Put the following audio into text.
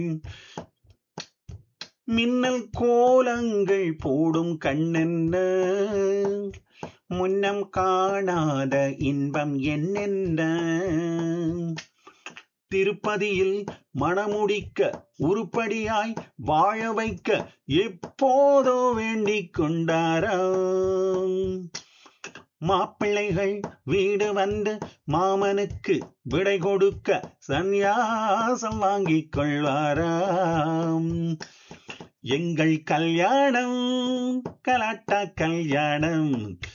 மின்னல் கோலங்கள் போடும் கண்ணென்ன முன்னம் காணாத இன்பம் என்னென்ன திருப்பதியில் மணமுடிக்க உருப்படியாய் வாழ வைக்க எப்போதோ வேண்டிக் கொண்டாராம் மாப்பிள்ளைகள் வீடு வந்து மாமனுக்கு விடை கொடுக்க சந்நியாசம் வாங்கிக் கொள்வாராம் எங்கள் கல்யாணம் கலாட்டா கல்யாணம்